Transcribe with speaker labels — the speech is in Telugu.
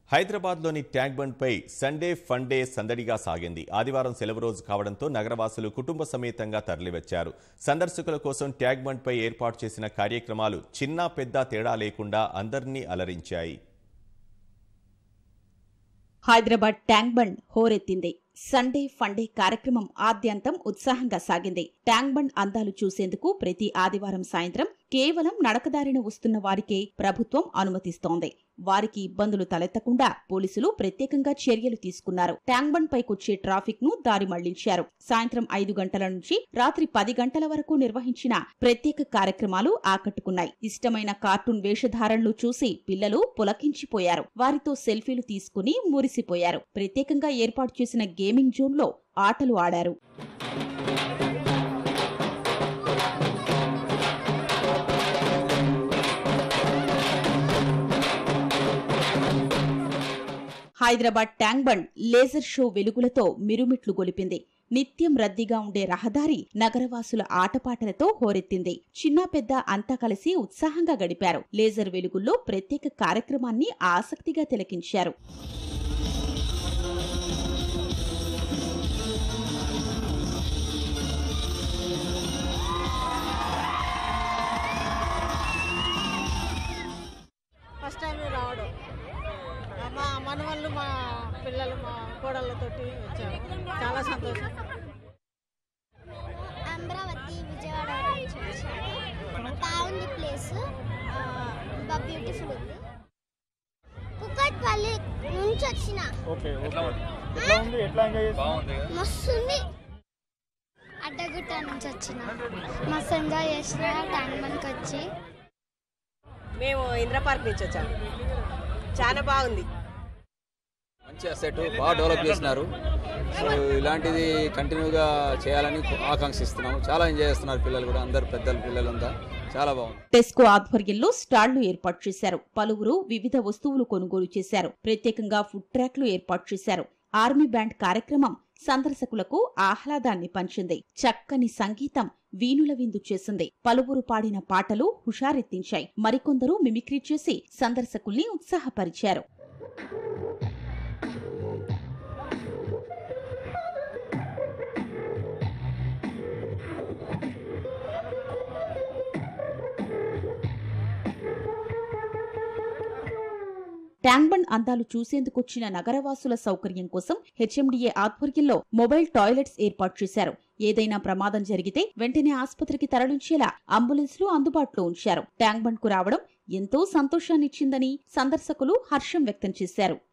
Speaker 1: హైదరాబాద్లోని ట్యాంక్ బండ్పై సండే ఫన్ డే సందడిగా సాగింది ఆదివారం సెలవు రోజు కావడంతో నగరవాసులు కుటుంబ సమేతంగా తరలివచ్చారు సందర్శకుల కోసం ట్యాంక్ బండ్పై ఏర్పాటు చేసిన కార్యక్రమాలు చిన్న పెద్ద తేడా లేకుండా అందరినీ అలరించాయి
Speaker 2: హైదరాబాద్ ట్యాంక్ బండ్ హోరెత్తింది సండే ఫండే కార్యక్రమం ఆద్యంతం ఉత్సాహంగా సాగింది ట్యాంక్ బండ్ అందాలు చూసేందుకు ప్రతి ఆదివారం సాయంత్రం కేవలం నడకదారిన వస్తున్న వారికే ప్రభుత్వం అనుమతిస్తోంది వారికి ఇబ్బందులు తలెత్తకుండా పోలీసులు ప్రత్యేకంగా చర్యలు తీసుకున్నారు ట్యాంక్ బండ్ పైకొచ్చే ట్రాఫిక్ ను దారి మళ్లించారు సాయంత్రం ఐదు గంటల నుంచి రాత్రి పది గంటల వరకు నిర్వహించిన ప్రత్యేక కార్యక్రమాలు ఆకట్టుకున్నాయి ఇష్టమైన కార్టూన్ వేషధారణలు చూసి పిల్లలు పులకించిపోయారు వారితో సెల్ఫీలు తీసుకుని మురిసిపోయారు ప్రత్యేకంగా ఏర్పాటు చేసిన గేమింగ్ జోన్ లో ఆటలు ఆడారు Hyderabad Tank Bund laser show వెలుగులతో మిరుమిట్లు గొలిపింది నిత్యం రద్దీగా ఉండే రహదారి నగరవాసుల ఆటపాటలతో హోరెత్తింది చిన్న పెద్ద అంతా కలిసి ఉత్సాహంగా గడిపారు లేజర్ వెలుగుల్లో ప్రత్యేక కార్యక్రమాన్ని ఆసక్తిగా తిలకించారు
Speaker 3: ఫస్ట్ టైం రావడం మా మనవాళ్ళు మా పిల్లలు మా కోడళ్ళతోటి వచ్చాము చాలా సంతోషం
Speaker 4: అమరావతి విజయవాడ నుంచి వచ్చాను బాగుంది ప్లేస్ బాగా బ్యూటిఫుల్ ఉంది కుక్కట్పల్లి నుంచి వచ్చిన
Speaker 5: ఓకే ఓకే ఎట్లా ఉంది ఎట్లా ఎంజాయ్ చేస్తున్నావు
Speaker 4: మస్తు ఉంది అడ్డగుట్ట నుంచి వచ్చిన మస్తు ఎంజాయ్ చేసిన ట్యాంక్ బండ్కి వచ్చి
Speaker 6: మేము ఇంద్ర పార్క్ నుంచి వచ్చాము చాలా బాగుంది
Speaker 7: మంచి అసెట్ బాగా డెవలప్ చేసినారు సో ఇలాంటిది కంటిన్యూగా చేయాలని ఆకాంక్షిస్తున్నాము చాలా ఎంజాయ్ చేస్తున్నారు పిల్లలు కూడా అందరు పెద్దలు పిల్లలంతా చాలా బాగుంది
Speaker 2: టెస్కో ఆధ్వర్యంలో స్టాళ్లు ఏర్పాటు చేశారు పలువురు వివిధ వస్తువులు కొనుగోలు చేశారు ప్రత్యేకంగా ఫుడ్ ట్రాక్లు ఏర్పాటు చేశారు ఆర్మీ బ్యాండ్ కార్యక్రమం సందర్శకులకు ఆహ్లాదాన్ని పంచింది చక్కని సంగీతం వీణుల విందు చేసింది పలువురు పాడిన పాటలు హుషారెత్తించాయి మరికొందరు మిమిక్రీ చేసి సందర్శకుల్ని ఉత్సాహపరిచారు ట్యాంక్ బండ్ అందాలు చూసేందుకొచ్చిన నగరవాసుల సౌకర్యం కోసం హెచ్ఎండిఏ ఆధ్వర్యంలో మొబైల్ టాయిలెట్స్ ఏర్పాటు చేశారు ఏదైనా ప్రమాదం జరిగితే వెంటనే ఆసుపత్రికి తరలించేలా అంబులెన్స్లు అందుబాటులో ఉంచారు ట్యాంక్ బండ్ కు రావడం ఎంతో సంతోషాన్నిచ్చిందని సందర్శకులు హర్షం వ్యక్తం చేశారు